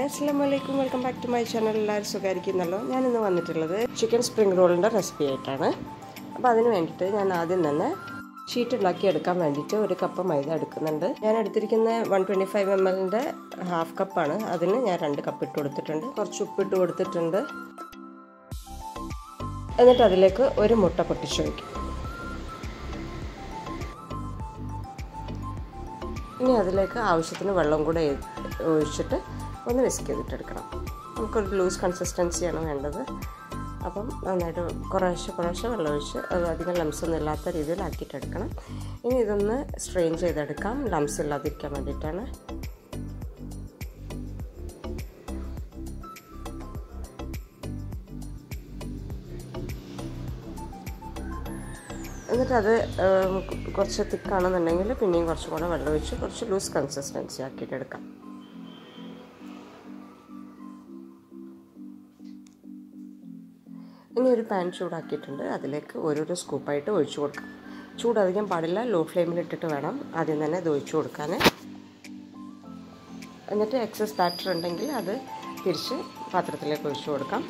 അസ്സാം വലൈക്കും welcome back to my channel എല്ലാവരും സുഖമായിരിക്കുന്നല്ലോ ഞാനിന്ന് വന്നിട്ടുള്ളത് ചിക്കൻ സ്പ്രിംഗ് റോളിൻ്റെ റെസിപ്പി ആയിട്ടാണ് അപ്പോൾ അതിന് വേണ്ടിയിട്ട് ഞാൻ ആദ്യം തന്നെ ഷീറ്റ് ഉണ്ടാക്കി എടുക്കാൻ വേണ്ടിയിട്ട് ഒരു കപ്പ് മൈദ എടുക്കുന്നുണ്ട് ഞാൻ എടുത്തിരിക്കുന്ന വൺ ട്വൻറ്റി ഫൈവ് എം എല്ലിൻ്റെ ഹാഫ് കപ്പാണ് അതിന് ഞാൻ രണ്ട് കപ്പ് ഇട്ട് കൊടുത്തിട്ടുണ്ട് കുറച്ച് ഉപ്പിട്ട് കൊടുത്തിട്ടുണ്ട് എന്നിട്ട് അതിലേക്ക് ഒരു മുട്ട പൊട്ടിച്ച് വയ്ക്കും ഇനി അതിലേക്ക് ആവശ്യത്തിന് വെള്ളം കൂടെ ഒഴിച്ചിട്ട് ഒന്ന് വിസ്ക് ചെയ്തിട്ടെടുക്കണം നമുക്കൊരു ലൂസ് കൺസിസ്റ്റൻസിയാണ് വേണ്ടത് അപ്പം നന്നായിട്ട് കുറേശ്ശെ കുറേശ്ശെ വെള്ളം ഒഴിച്ച് അത് അധികം ലംസ് ഒന്നും ഇല്ലാത്ത രീതിയിൽ ആക്കിയിട്ടെടുക്കണം ഇനി ഇതൊന്ന് സ്ട്രെയിൻ ചെയ്തെടുക്കാം ലംസ് ഇല്ലാതിരിക്കാൻ വേണ്ടിയിട്ടാണ് എന്നിട്ട് അത് കുറച്ച് തിക്കാണെന്നുണ്ടെങ്കിൽ പിന്നെയും കുറച്ചും കൂടെ വെള്ളം ഒഴിച്ച് കുറച്ച് ലൂസ് കൺസിസ്റ്റൻസി ആക്കിയിട്ട് എടുക്കാം ഇനി ഒരു പാൻ ചൂടാക്കിയിട്ടുണ്ട് അതിലേക്ക് ഓരോരോ സ്കൂപ്പായിട്ട് ഒഴിച്ചു കൊടുക്കാം ചൂട് അധികം പാടില്ല ലോ ഫ്ലെയിമിൽ ഇട്ടിട്ട് വേണം ആദ്യം തന്നെ ഇത് ഒഴിച്ചു കൊടുക്കാൻ എന്നിട്ട് എക്സസ് ബാറ്റർ ഉണ്ടെങ്കിൽ അത് തിരിച്ച് പാത്രത്തിലേക്ക് ഒഴിച്ചു കൊടുക്കാം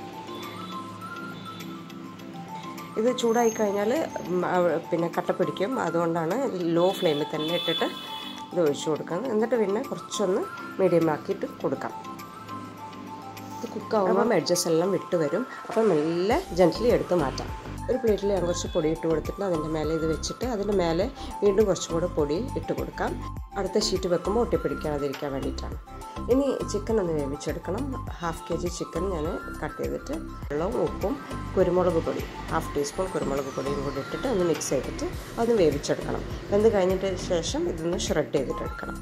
ഇത് ചൂടായി കഴിഞ്ഞാൽ പിന്നെ കട്ട പിടിക്കും അതുകൊണ്ടാണ് ലോ ഫ്ലെയിമിൽ തന്നെ ഇട്ടിട്ട് ഇത് ഒഴിച്ചു കൊടുക്കുന്നത് എന്നിട്ട് പിന്നെ കുറച്ചൊന്ന് മീഡിയം ആക്കിയിട്ട് കൊടുക്കാം ഇത് കുക്കാവുമ്പം എഡ്ജസ് എല്ലാം വിട്ട് വരും അപ്പം മെല്ലെ ജെൻറ്റ്ലി എടുത്ത് മാറ്റാം ഒരു പ്ലേറ്റിൽ ഞാൻ കുറച്ച് പൊടി ഇട്ട് കൊടുത്തിട്ട് അതിൻ്റെ മേലെ ഇത് വെച്ചിട്ട് അതിൻ്റെ മേലെ വീണ്ടും കുറച്ചും കൂടെ പൊടി ഇട്ട് കൊടുക്കാം അടുത്ത ഷീറ്റ് വെക്കുമ്പോൾ ഒട്ടിപ്പിടിക്കാതിരിക്കാൻ വേണ്ടിയിട്ടാണ് ഇനി ചിക്കൻ ഒന്ന് വേവിച്ചെടുക്കണം ഹാഫ് കെ ജി ചിക്കൻ ഞാൻ കട്ട് ചെയ്തിട്ട് വെള്ളവും ഉപ്പും കുരുമുളക് പൊടി ഹാഫ് ടീസ്പൂൺ കുരുമുളക് പൊടിയും കൂടി ഇട്ടിട്ട് ഒന്ന് മിക്സ് ചെയ്തിട്ട് അതൊന്ന് വേവിച്ചെടുക്കണം വെന്ത് കഴിഞ്ഞിട്ട് ശേഷം ഇതൊന്ന് ഷ്രെഡ് ചെയ്തിട്ടെടുക്കണം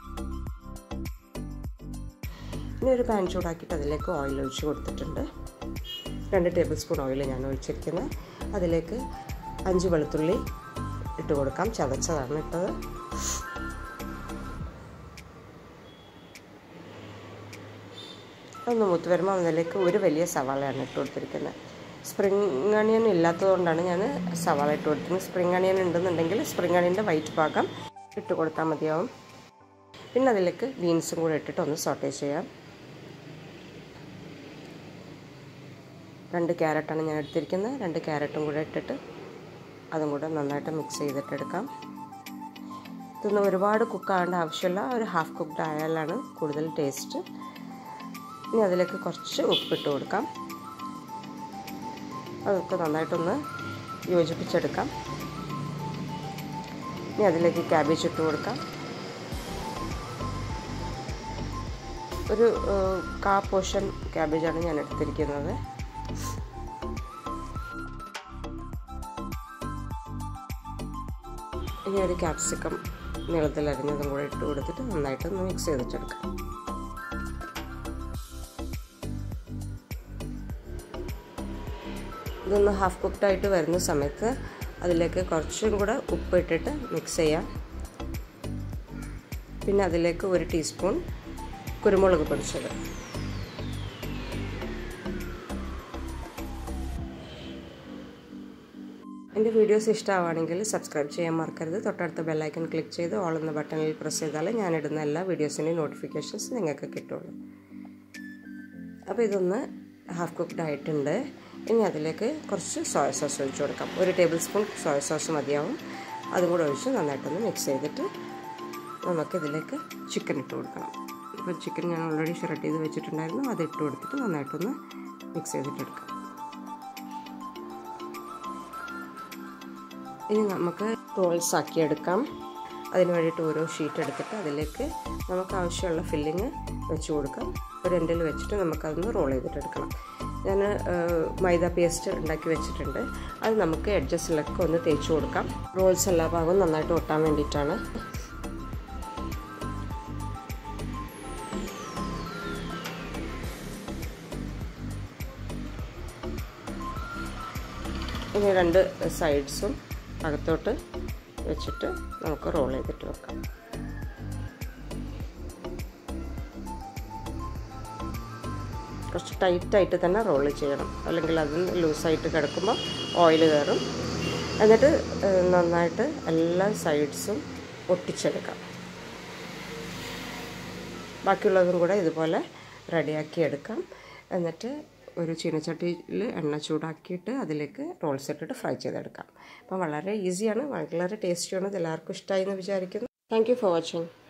ഇനി ഒരു പാൻ ചൂടാക്കിയിട്ട് അതിലേക്ക് ഓയിൽ ഒഴിച്ച് കൊടുത്തിട്ടുണ്ട് രണ്ട് ടേബിൾ സ്പൂൺ ഓയിൽ ഞാൻ ഒഴിച്ചിരിക്കുന്നത് അതിലേക്ക് അഞ്ച് വെളുത്തുള്ളി ഇട്ട് കൊടുക്കാം ചതച്ചതാണ് ഇട്ടത് ഒന്ന് മൂത്ത് വരുമ്പോൾ അതിലേക്ക് ഒരു വലിയ സവാളയാണ് ഇട്ട് കൊടുത്തിരിക്കുന്നത് സ്പ്രിങ് അണിയൻ ഇല്ലാത്തതുകൊണ്ടാണ് ഞാൻ സവാള ഇട്ട് കൊടുത്തിരുന്നത് സ്പ്രിങ് അണിയൻ ഉണ്ടെന്നുണ്ടെങ്കിൽ സ്പ്രിങ് അണിയൻ്റെ വൈറ്റ് ഭാഗം ഇട്ട് കൊടുത്താൽ മതിയാവും പിന്നെ അതിലേക്ക് ബീൻസും കൂടെ ഇട്ടിട്ട് ഒന്ന് സോട്ടേ ചെയ്യാം രണ്ട് ക്യാരറ്റാണ് ഞാൻ എടുത്തിരിക്കുന്നത് രണ്ട് ക്യാരറ്റും കൂടെ ഇട്ടിട്ട് അതും കൂടെ നന്നായിട്ട് മിക്സ് ചെയ്തിട്ടെടുക്കാം ഇതൊന്നും ഒരുപാട് കുക്കാവേണ്ട ആവശ്യമില്ല ഒരു ഹാഫ് കുക്ക്ഡ് ആയാലാണ് കൂടുതൽ ടേസ്റ്റ് ഇനി അതിലേക്ക് കുറച്ച് ഉപ്പിട്ട് കൊടുക്കാം അതൊക്കെ നന്നായിട്ടൊന്ന് യോജിപ്പിച്ചെടുക്കാം ഇനി അതിലേക്ക് ക്യാബേജ് ഇട്ട് കൊടുക്കാം ഒരു കാ പോർഷൻ ക്യാബേജാണ് ഞാൻ എടുത്തിരിക്കുന്നത് ഇനി ഒരു ക്യാപ്സിക്കം നീളത്തിൽ അരിഞ്ഞതും കൂടെ ഇട്ട് കൊടുത്തിട്ട് നന്നായിട്ട് ഒന്ന് മിക്സ് ചെയ്തിട്ടെടുക്കാം ഇതൊന്ന് ഹാഫ് കുക്ക്ഡ് ആയിട്ട് വരുന്ന സമയത്ത് അതിലേക്ക് കുറച്ചും കൂടെ ഉപ്പ് ഇട്ടിട്ട് മിക്സ് ചെയ്യാം പിന്നെ അതിലേക്ക് ഒരു ടീസ്പൂൺ കുരുമുളക് പൊടിച്ചത് എൻ്റെ വീഡിയോസ് ഇഷ്ടമാണെങ്കിൽ സബ്സ്ക്രൈബ് ചെയ്യാൻ മറക്കരുത് തൊട്ടടുത്ത ബെല്ലൈക്കൺ ക്ലിക്ക് ചെയ്ത് ഓൾ എന്ന ബട്ടണിൽ പ്രസ് ചെയ്താൽ ഞാനിടുന്ന എല്ലാ വീഡിയോസിൻ്റെയും നോട്ടിഫിക്കേഷൻസ് നിങ്ങൾക്ക് കിട്ടുള്ളൂ അപ്പോൾ ഇതൊന്ന് ഹാഫ് കുക്ക്ഡ് ആയിട്ടുണ്ട് ഇനി അതിലേക്ക് കുറച്ച് സോയ സോസ് ഒഴിച്ച് കൊടുക്കാം ഒരു ടേബിൾ സ്പൂൺ സോയ സോസ് മതിയാവും അതും കൂടെ ഒഴിച്ച് നന്നായിട്ടൊന്ന് മിക്സ് ചെയ്തിട്ട് നമുക്കിതിലേക്ക് ചിക്കൻ ഇട്ട് കൊടുക്കണം ഇപ്പോൾ ചിക്കൻ ഞാൻ ഓൾറെഡി ഷ്രെഡ് ചെയ്ത് വെച്ചിട്ടുണ്ടായിരുന്നു അത് ഇട്ട് കൊടുത്തിട്ട് നന്നായിട്ടൊന്ന് മിക്സ് ചെയ്തിട്ടെടുക്കാം ഇനി നമുക്ക് റോൾസ് ആക്കി എടുക്കാം അതിന് വേണ്ടിയിട്ട് ഓരോ ഷീറ്റ് എടുത്തിട്ട് അതിലേക്ക് നമുക്ക് ആവശ്യമുള്ള ഫില്ലിങ് വെച്ച് കൊടുക്കാം ഒരു എൻഡിൽ വെച്ചിട്ട് നമുക്കതൊന്ന് റോൾ ചെയ്തിട്ടെടുക്കണം ഞാൻ മൈദ പേസ്റ്റ് ഉണ്ടാക്കി വെച്ചിട്ടുണ്ട് അത് നമുക്ക് എഡ്ജസ്റ്റിലൊക്കെ ഒന്ന് തേച്ച് കൊടുക്കാം റോൾസ് എല്ലാ ഭാഗവും നന്നായിട്ട് ഒട്ടാൻ വേണ്ടിയിട്ടാണ് ഇനി രണ്ട് സൈഡ്സും അകത്തോട്ട് വെച്ചിട്ട് നമുക്ക് റോൾ ചെയ്തിട്ട് വെക്കാം കുറച്ച് ടൈറ്റായിട്ട് തന്നെ റോൾ ചെയ്യണം അല്ലെങ്കിൽ അത് ലൂസായിട്ട് കിടക്കുമ്പോൾ ഓയിൽ കയറും എന്നിട്ട് നന്നായിട്ട് എല്ലാ സൈഡ്സും ഒട്ടിച്ചെടുക്കാം ബാക്കിയുള്ളതും കൂടെ ഇതുപോലെ റെഡിയാക്കി എടുക്കാം എന്നിട്ട് ഒരു ചീനച്ചട്ടിയിൽ എണ്ണ ചൂടാക്കിയിട്ട് അതിലേക്ക് റോൾസ് ഇട്ടിട്ട് ഫ്രൈ ചെയ്തെടുക്കാം അപ്പം വളരെ ഈസിയാണ് വളരെ ടേസ്റ്റിയാണ് ഇത് എല്ലാവർക്കും ഇഷ്ടമായി എന്ന് വിചാരിക്കുന്നു താങ്ക് യു ഫോർ വാച്ചിങ്